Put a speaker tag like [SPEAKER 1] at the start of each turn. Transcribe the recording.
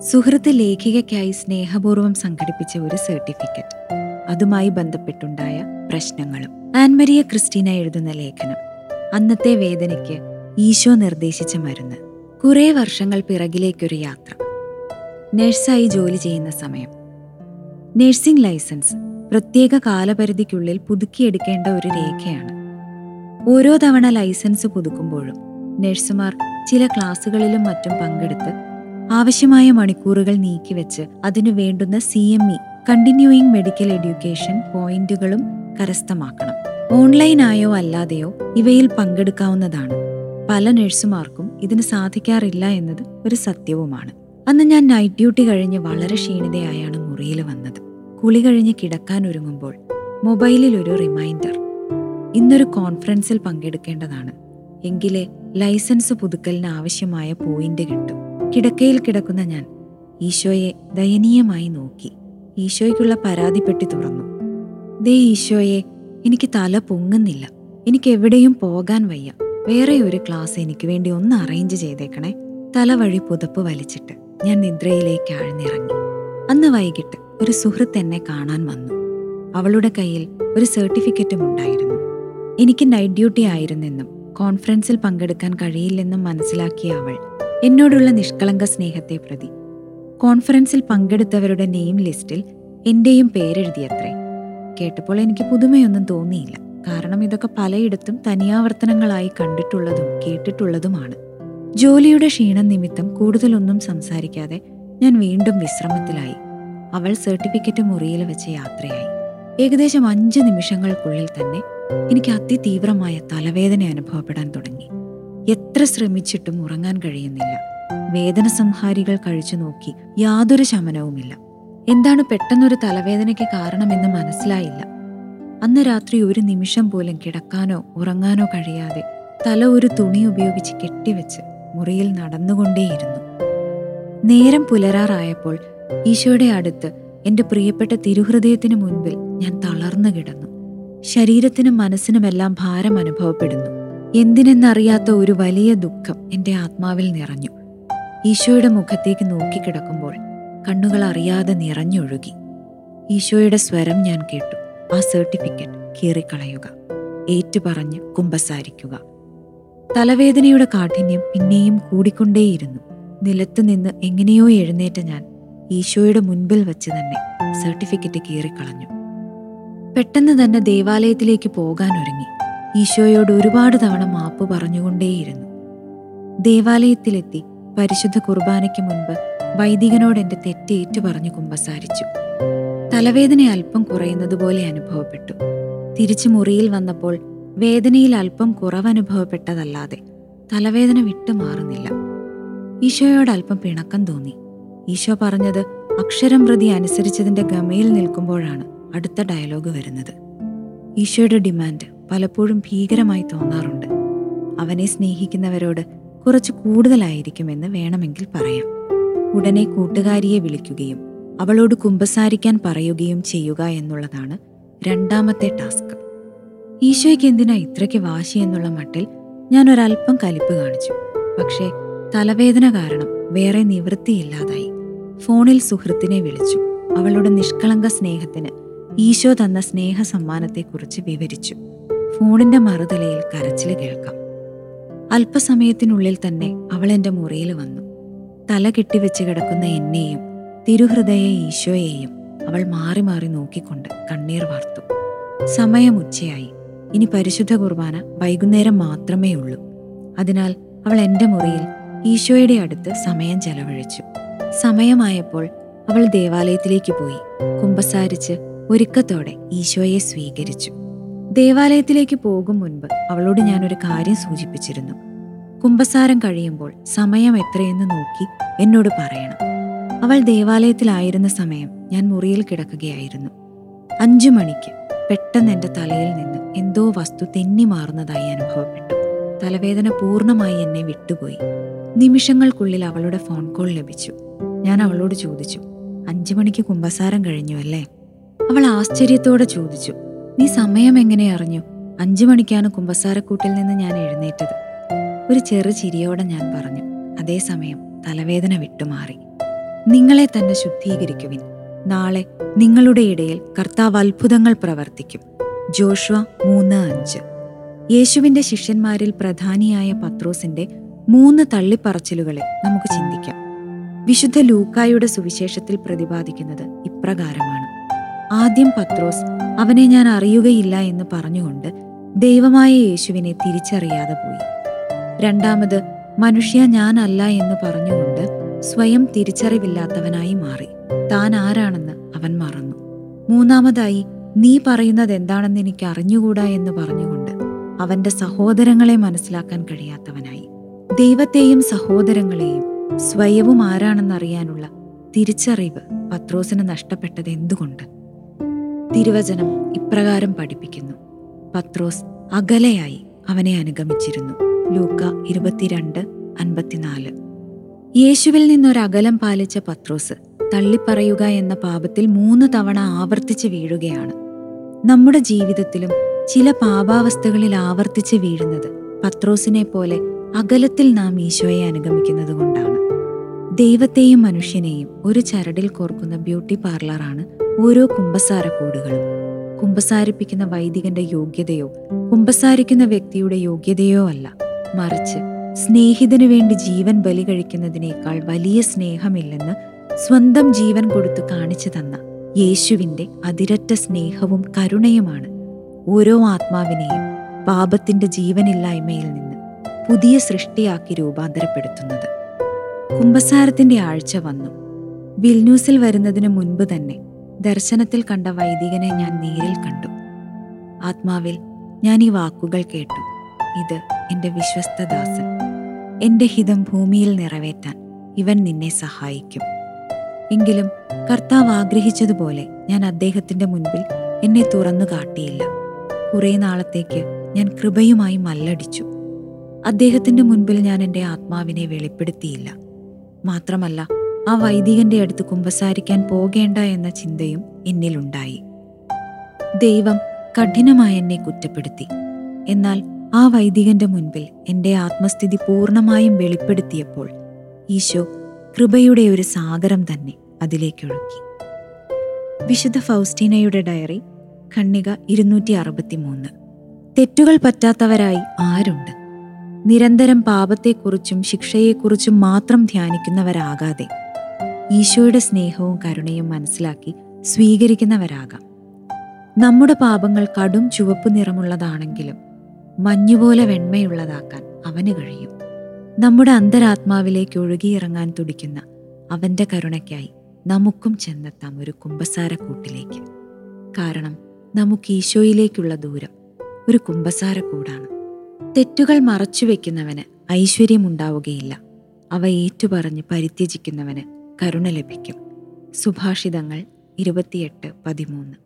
[SPEAKER 1] സുഹൃത്ത് ലേഖികയ്ക്കായി സ്നേഹപൂർവ്വം സംഘടിപ്പിച്ച ഒരു സർട്ടിഫിക്കറ്റ് അതുമായി ബന്ധപ്പെട്ടുണ്ടായ പ്രശ്നങ്ങളും ആൻമരിയ ക്രിസ്റ്റീന എഴുതുന്ന ലേഖനം അന്നത്തെ വേദനയ്ക്ക് ഈശോ നിർദ്ദേശിച്ച മരുന്ന് കുറേ വർഷങ്ങൾ പിറകിലേക്കൊരു യാത്ര നഴ്സായി ജോലി ചെയ്യുന്ന സമയം നഴ്സിംഗ് ലൈസൻസ് പ്രത്യേക കാലപരിധിക്കുള്ളിൽ പുതുക്കിയെടുക്കേണ്ട ഒരു രേഖയാണ് ഓരോ തവണ ലൈസൻസ് പുതുക്കുമ്പോഴും നഴ്സുമാർ ചില ക്ലാസുകളിലും മറ്റും പങ്കെടുത്ത് ആവശ്യമായ മണിക്കൂറുകൾ നീക്കിവെച്ച് അതിനു വേണ്ടുന്ന C M E continuing medical education പോയിന്റുകളും കരസ്ഥമാക്കണം ഓൺലൈനായോ അല്ലാതെയോ ഇവയിൽ പങ്കെടുക്കാവുന്നതാണ് പല നഴ്സുമാർക്കും ഇതിന് സാധിക്കാറില്ല എന്നത് ഒരു സത്യവുമാണ് അന്ന് ഞാൻ നൈറ്റ് ഡ്യൂട്ടി കഴിഞ്ഞ് വളരെ ക്ഷീണിതയായാണ് മുറിയിൽ വന്നത് കുളി കഴിഞ്ഞ് കിടക്കാൻ ഒരുങ്ങുമ്പോൾ മൊബൈലിൽ ഒരു റിമൈൻഡർ ഇന്നൊരു കോൺഫറൻസിൽ പങ്കെടുക്കേണ്ടതാണ് എങ്കിലേ ലൈസൻസ് പുതുക്കലിന് ആവശ്യമായ പോയിന്റ് കിട്ടും കിടക്കയിൽ കിടക്കുന്ന ഞാൻ ഈശോയെ ദയനീയമായി നോക്കി ഈശോയ്ക്കുള്ള പരാതിപ്പെട്ടി തുറന്നു ദേ ഈശോയെ എനിക്ക് തല പൊങ്ങുന്നില്ല എനിക്ക് എവിടെയും പോകാൻ വയ്യ വേറെ ഒരു ക്ലാസ് എനിക്ക് വേണ്ടി ഒന്ന് അറേഞ്ച് ചെയ്തേക്കണേ തലവഴി പുതപ്പ് വലിച്ചിട്ട് ഞാൻ നിദ്രയിലേക്ക് ആഴ്ന്നിറങ്ങി അന്ന് വൈകിട്ട് ഒരു സുഹൃത്ത് എന്നെ കാണാൻ വന്നു അവളുടെ കയ്യിൽ ഒരു സർട്ടിഫിക്കറ്റും ഉണ്ടായിരുന്നു എനിക്ക് നൈറ്റ് ഡ്യൂട്ടി ആയിരുന്നെന്നും കോൺഫറൻസിൽ പങ്കെടുക്കാൻ കഴിയില്ലെന്നും മനസ്സിലാക്കിയ അവൾ എന്നോടുള്ള നിഷ്കളങ്ക സ്നേഹത്തെ പ്രതി കോൺഫറൻസിൽ പങ്കെടുത്തവരുടെ നെയിം ലിസ്റ്റിൽ എന്റെയും പേരെഴുതിയത്രേ കേട്ടപ്പോൾ എനിക്ക് പുതുമയൊന്നും തോന്നിയില്ല കാരണം ഇതൊക്കെ പലയിടത്തും തനിയാവർത്തനങ്ങളായി കണ്ടിട്ടുള്ളതും കേട്ടിട്ടുള്ളതുമാണ് ജോലിയുടെ ക്ഷീണം നിമിത്തം കൂടുതലൊന്നും സംസാരിക്കാതെ ഞാൻ വീണ്ടും വിശ്രമത്തിലായി അവൾ സർട്ടിഫിക്കറ്റ് മുറിയിൽ വെച്ച് യാത്രയായി ഏകദേശം അഞ്ച് നിമിഷങ്ങൾക്കുള്ളിൽ തന്നെ എനിക്ക് അതിതീവ്രമായ തലവേദന അനുഭവപ്പെടാൻ തുടങ്ങി എത്ര ശ്രമിച്ചിട്ടും ഉറങ്ങാൻ കഴിയുന്നില്ല വേദന സംഹാരികൾ കഴിച്ചു നോക്കി യാതൊരു ശമനവുമില്ല എന്താണ് പെട്ടെന്നൊരു തലവേദനയ്ക്ക് കാരണമെന്ന് മനസ്സിലായില്ല അന്ന് രാത്രി ഒരു നിമിഷം പോലും കിടക്കാനോ ഉറങ്ങാനോ കഴിയാതെ തല ഒരു തുണി ഉപയോഗിച്ച് കെട്ടിവെച്ച് മുറിയിൽ നടന്നുകൊണ്ടേയിരുന്നു നേരം പുലരാറായപ്പോൾ ഈശോയുടെ അടുത്ത് എന്റെ പ്രിയപ്പെട്ട തിരുഹൃദയത്തിന് മുൻപിൽ ഞാൻ തളർന്നു കിടന്നു ശരീരത്തിനും മനസ്സിനുമെല്ലാം ഭാരം അനുഭവപ്പെടുന്നു എന്തിനെന്നറിയാത്ത ഒരു വലിയ ദുഃഖം എന്റെ ആത്മാവിൽ നിറഞ്ഞു ഈശോയുടെ മുഖത്തേക്ക് നോക്കിക്കിടക്കുമ്പോൾ കണ്ണുകൾ അറിയാതെ നിറഞ്ഞൊഴുകി ഈശോയുടെ സ്വരം ഞാൻ കേട്ടു ആ സർട്ടിഫിക്കറ്റ് കീറിക്കളയുക ഏറ്റുപറഞ്ഞ് കുമ്പസാരിക്കുക തലവേദനയുടെ കാഠിന്യം പിന്നെയും കൂടിക്കൊണ്ടേയിരുന്നു നിലത്തു നിന്ന് എങ്ങനെയോ എഴുന്നേറ്റ ഞാൻ ഈശോയുടെ മുൻപിൽ വച്ച് തന്നെ സർട്ടിഫിക്കറ്റ് കീറിക്കളഞ്ഞു പെട്ടെന്ന് തന്നെ ദേവാലയത്തിലേക്ക് പോകാൻ ഒരുങ്ങി ഈശോയോട് ഒരുപാട് തവണ മാപ്പ് പറഞ്ഞുകൊണ്ടേയിരുന്നു ദേവാലയത്തിലെത്തി പരിശുദ്ധ കുർബാനയ്ക്ക് മുൻപ് വൈദികനോട് എന്റെ തെറ്റേറ്റു പറഞ്ഞു കുമ്പസാരിച്ചു തലവേദന അല്പം കുറയുന്നത് പോലെ അനുഭവപ്പെട്ടു തിരിച്ചു മുറിയിൽ വന്നപ്പോൾ വേദനയിൽ അല്പം കുറവനുഭവപ്പെട്ടതല്ലാതെ തലവേദന വിട്ടുമാറുന്നില്ല ഈശോയോട് അല്പം പിണക്കം തോന്നി ഈശോ പറഞ്ഞത് അക്ഷരം പ്രതി അനുസരിച്ചതിന്റെ ഗമയിൽ നിൽക്കുമ്പോഴാണ് അടുത്ത ഡയലോഗ് വരുന്നത് ഈശോയുടെ ഡിമാൻഡ് പലപ്പോഴും ഭീകരമായി തോന്നാറുണ്ട് അവനെ സ്നേഹിക്കുന്നവരോട് കുറച്ച് കൂടുതലായിരിക്കുമെന്ന് വേണമെങ്കിൽ പറയാം ഉടനെ കൂട്ടുകാരിയെ വിളിക്കുകയും അവളോട് കുമ്പസാരിക്കാൻ പറയുകയും ചെയ്യുക എന്നുള്ളതാണ് രണ്ടാമത്തെ ടാസ്ക് ഈശോയ്ക്ക് എന്തിനാ ഇത്രയ്ക്ക് വാശി എന്നുള്ള മട്ടിൽ ഞാൻ ഒരല്പം കലിപ്പ് കാണിച്ചു പക്ഷേ തലവേദന കാരണം വേറെ നിവൃത്തിയില്ലാതായി ഫോണിൽ സുഹൃത്തിനെ വിളിച്ചു അവളുടെ നിഷ്കളങ്ക സ്നേഹത്തിന് ഈശോ തന്ന സ്നേഹ സമ്മാനത്തെക്കുറിച്ച് വിവരിച്ചു ഫോണിന്റെ മറുതലയിൽ കരച്ചിൽ കേൾക്കാം അല്പസമയത്തിനുള്ളിൽ തന്നെ അവൾ എന്റെ മുറിയിൽ വന്നു തല കെട്ടിവെച്ച് കിടക്കുന്ന എന്നെയും തിരുഹൃദയ ഈശോയെയും അവൾ മാറി മാറി നോക്കിക്കൊണ്ട് കണ്ണീർ വാർത്തു സമയം ഉച്ചയായി ഇനി പരിശുദ്ധ കുർബാന വൈകുന്നേരം മാത്രമേ ഉള്ളൂ അതിനാൽ അവൾ എന്റെ മുറിയിൽ ഈശോയുടെ അടുത്ത് സമയം ചെലവഴിച്ചു സമയമായപ്പോൾ അവൾ ദേവാലയത്തിലേക്ക് പോയി കുമ്പസാരിച്ച് ഒരുക്കത്തോടെ ഈശോയെ സ്വീകരിച്ചു ദേവാലയത്തിലേക്ക് പോകും മുൻപ് അവളോട് ഞാനൊരു കാര്യം സൂചിപ്പിച്ചിരുന്നു കുമ്പസാരം കഴിയുമ്പോൾ സമയം എത്രയെന്ന് നോക്കി എന്നോട് പറയണം അവൾ ദേവാലയത്തിലായിരുന്ന സമയം ഞാൻ മുറിയിൽ കിടക്കുകയായിരുന്നു അഞ്ചു മണിക്ക് പെട്ടെന്ന് എന്റെ തലയിൽ നിന്ന് എന്തോ വസ്തു തെന്നി മാറുന്നതായി അനുഭവപ്പെട്ടു തലവേദന പൂർണ്ണമായി എന്നെ വിട്ടുപോയി നിമിഷങ്ങൾക്കുള്ളിൽ അവളുടെ ഫോൺ കോൾ ലഭിച്ചു ഞാൻ അവളോട് ചോദിച്ചു അഞ്ചു മണിക്ക് കുമ്പസാരം കഴിഞ്ഞു അല്ലേ അവൾ ആശ്ചര്യത്തോടെ ചോദിച്ചു നീ സമയം എങ്ങനെ അറിഞ്ഞു അഞ്ചു മണിക്കാണ് കുമ്പസാരക്കൂട്ടിൽ നിന്ന് ഞാൻ എഴുന്നേറ്റത് ഒരു ചെറു ചിരിയോടെ ഞാൻ പറഞ്ഞു അതേസമയം തലവേദന വിട്ടുമാറി നിങ്ങളെ തന്നെ ശുദ്ധീകരിക്കുവിൻ നാളെ നിങ്ങളുടെ ഇടയിൽ കർത്താവ് അത്ഭുതങ്ങൾ പ്രവർത്തിക്കും ജോഷ്വ മൂന്ന് അഞ്ച് യേശുവിന്റെ ശിഷ്യന്മാരിൽ പ്രധാനിയായ പത്രോസിന്റെ മൂന്ന് തള്ളിപ്പറച്ചിലുകളെ നമുക്ക് ചിന്തിക്കാം വിശുദ്ധ ലൂക്കായുടെ സുവിശേഷത്തിൽ പ്രതിപാദിക്കുന്നത് ഇപ്രകാരമാണ് ആദ്യം പത്രോസ് അവനെ ഞാൻ അറിയുകയില്ല എന്ന് പറഞ്ഞുകൊണ്ട് ദൈവമായ യേശുവിനെ തിരിച്ചറിയാതെ പോയി രണ്ടാമത് മനുഷ്യ ഞാനല്ല എന്ന് പറഞ്ഞുകൊണ്ട് സ്വയം തിരിച്ചറിവില്ലാത്തവനായി മാറി താൻ ആരാണെന്ന് അവൻ മറന്നു മൂന്നാമതായി നീ പറയുന്നത് എന്താണെന്ന് എനിക്ക് അറിഞ്ഞുകൂടാ എന്ന് പറഞ്ഞുകൊണ്ട് അവന്റെ സഹോദരങ്ങളെ മനസ്സിലാക്കാൻ കഴിയാത്തവനായി ദൈവത്തെയും സഹോദരങ്ങളെയും സ്വയവും ആരാണെന്നറിയാനുള്ള തിരിച്ചറിവ് പത്രോസിന് നഷ്ടപ്പെട്ടത് എന്തുകൊണ്ട് തിരുവചനം ഇപ്രകാരം പഠിപ്പിക്കുന്നു പത്രോസ് അകലെയായി അവനെ അനുഗമിച്ചിരുന്നു ലൂക്ക ഇരുപത്തിരണ്ട് അൻപത്തിനാല് യേശുവിൽ നിന്നൊരകലം പാലിച്ച പത്രോസ് തള്ളിപ്പറയുക എന്ന പാപത്തിൽ മൂന്ന് തവണ ആവർത്തിച്ച് വീഴുകയാണ് നമ്മുടെ ജീവിതത്തിലും ചില പാപാവസ്ഥകളിൽ ആവർത്തിച്ച് വീഴുന്നത് പത്രോസിനെ പോലെ അകലത്തിൽ നാം ഈശോയെ അനുഗമിക്കുന്നത് കൊണ്ടാണ് ദൈവത്തെയും മനുഷ്യനെയും ഒരു ചരടിൽ കോർക്കുന്ന ബ്യൂട്ടി പാർലറാണ് ഓരോ കുമ്പസാരക്കൂടുകളും കുമ്പസാരിപ്പിക്കുന്ന വൈദികന്റെ യോഗ്യതയോ കുമ്പസാരിക്കുന്ന വ്യക്തിയുടെ യോഗ്യതയോ അല്ല മറിച്ച് സ്നേഹിതനു വേണ്ടി ജീവൻ ബലി കഴിക്കുന്നതിനേക്കാൾ വലിയ സ്നേഹമില്ലെന്ന് സ്വന്തം ജീവൻ കൊടുത്തു കാണിച്ചു തന്ന യേശുവിന്റെ അതിരറ്റ സ്നേഹവും കരുണയുമാണ് ഓരോ ആത്മാവിനെയും പാപത്തിന്റെ ജീവനില്ലായ്മയിൽ നിന്ന് പുതിയ സൃഷ്ടിയാക്കി രൂപാന്തരപ്പെടുത്തുന്നത് കുംഭസാരത്തിന്റെ ആഴ്ച വന്നു വിൽന്യൂസിൽ വരുന്നതിനു മുൻപ് തന്നെ ദർശനത്തിൽ കണ്ട വൈദികനെ ഞാൻ നേരിൽ കണ്ടു ആത്മാവിൽ ഞാൻ ഈ വാക്കുകൾ കേട്ടു ഇത് എന്റെ വിശ്വസ്തദാസൻ എന്റെ ഹിതം ഭൂമിയിൽ നിറവേറ്റാൻ ഇവൻ നിന്നെ സഹായിക്കും എങ്കിലും കർത്താവ് ആഗ്രഹിച്ചതുപോലെ ഞാൻ അദ്ദേഹത്തിന്റെ മുൻപിൽ എന്നെ തുറന്നു കാട്ടിയില്ല കുറെ നാളത്തേക്ക് ഞാൻ കൃപയുമായി മല്ലടിച്ചു അദ്ദേഹത്തിന്റെ മുൻപിൽ ഞാൻ എൻ്റെ ആത്മാവിനെ വെളിപ്പെടുത്തിയില്ല മാത്രമല്ല ആ വൈദികന്റെ അടുത്ത് കുമ്പസാരിക്കാൻ പോകേണ്ട എന്ന ചിന്തയും എന്നിലുണ്ടായി ദൈവം കഠിനമായി എന്നെ കുറ്റപ്പെടുത്തി എന്നാൽ ആ വൈദികന്റെ മുൻപിൽ എൻ്റെ ആത്മസ്ഥിതി പൂർണ്ണമായും വെളിപ്പെടുത്തിയപ്പോൾ ഈശോ കൃപയുടെ ഒരു സാഗരം തന്നെ അതിലേക്കൊഴുക്കി വിശുദ്ധ ഫൗസ്റ്റീനയുടെ ഡയറി ഖണ്ണിക ഇരുന്നൂറ്റി അറുപത്തിമൂന്ന് തെറ്റുകൾ പറ്റാത്തവരായി ആരുണ്ട് നിരന്തരം പാപത്തെക്കുറിച്ചും ശിക്ഷയെക്കുറിച്ചും മാത്രം ധ്യാനിക്കുന്നവരാകാതെ ഈശോയുടെ സ്നേഹവും കരുണയും മനസ്സിലാക്കി സ്വീകരിക്കുന്നവരാകാം നമ്മുടെ പാപങ്ങൾ കടും ചുവപ്പ് നിറമുള്ളതാണെങ്കിലും മഞ്ഞുപോലെ വെണ്മയുള്ളതാക്കാൻ അവന് കഴിയും നമ്മുടെ അന്തരാത്മാവിലേക്ക് ഒഴുകിയിറങ്ങാൻ തുടിക്കുന്ന അവന്റെ കരുണയ്ക്കായി നമുക്കും ചെന്നെത്താം ഒരു കുമ്പസാരക്കൂട്ടിലേക്ക് കാരണം നമുക്ക് ഈശോയിലേക്കുള്ള ദൂരം ഒരു കുമ്പസാരക്കൂടാണ് തെറ്റുകൾ മറച്ചുവെക്കുന്നവന് ഐശ്വര്യമുണ്ടാവുകയില്ല അവ ഏറ്റുപറഞ്ഞ് പരിത്യജിക്കുന്നവന് കരുണ ലഭിക്കും സുഭാഷിതങ്ങൾ ഇരുപത്തിയെട്ട് പതിമൂന്ന്